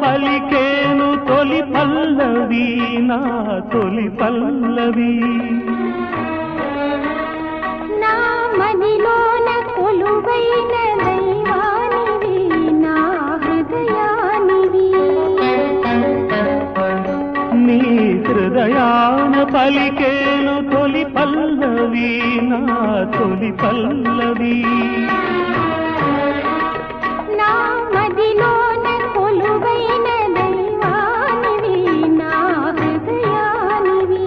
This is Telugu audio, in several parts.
పలికేను తొలి పల్లవి నా తొలి పల్లవి నా మదిలోన కొలువైన దైవానివి నా హృదయానివి నీ హృదయాన పలికేను తొలి పల్లవి నా తొలి పల్లవి నా మదిలోన కొలువైన దైవానివి నా హృదయానివి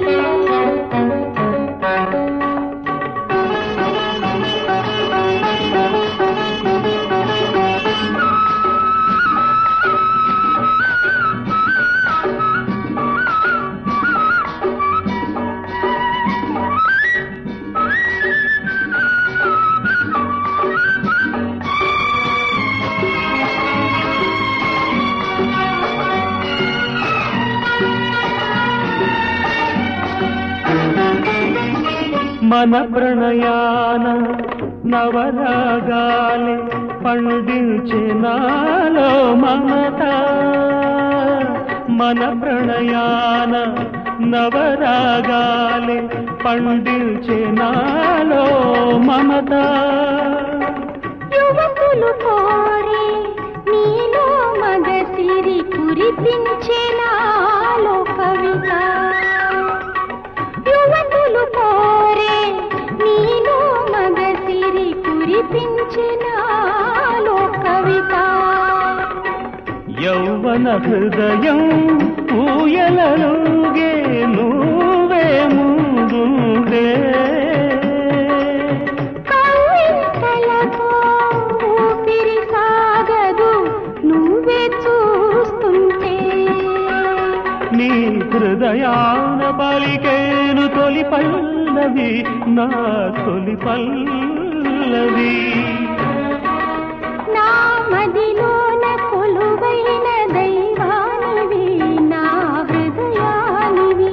మన ప్రణయాన నవరాగాలే పండించే నాలో మమత మన ప్రణయాన నవరాగాలే పండించే నాలో మమత యువకులు కోరే నీలో మగసిరి కురిపించే నాలో కవిత యువకులు కోరే నీలో మగసిరి కురిపించే నాలో కవిత యౌవన హృదయం ఊయలలుగే నువ్వే ముందుండే కవితలతో ఊపిరి సాగదు నువ్వే చూస్తుంటే నీ హృదయాన పలికేను తొలి పల్లవి నా తొలి పల్లవి నా మదిలోన కొలువైన దైవానివి నా హృదయానివి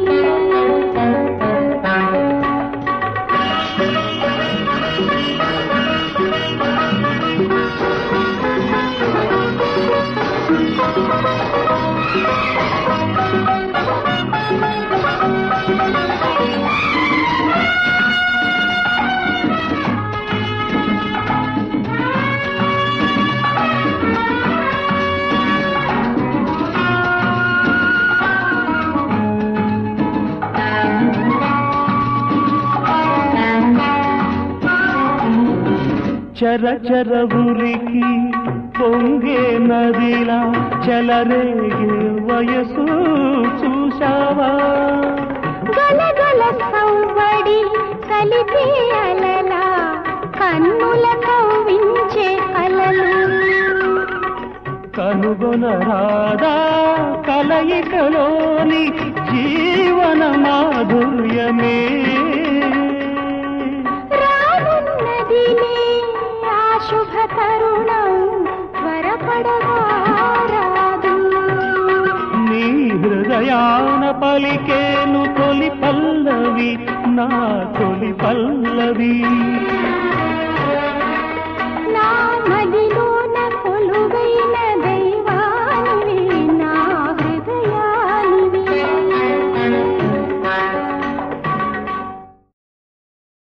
చర చర ఉరికి పొంగే నదిలా చలరేగే వయసు చూశావా గలగల సవ్వడి కలిపే అలల కన్నుల కవ్వించే కలలు కనుగొనరాదా కలయికలోని జీవన మాధుర్యమే రానున్నదిలే ఆ శుభ తరుణం త్వరపడగా రాదు నీ హృదయాన పలికేను తొలి పల్లవి నా తొలి పల్లవి నా మది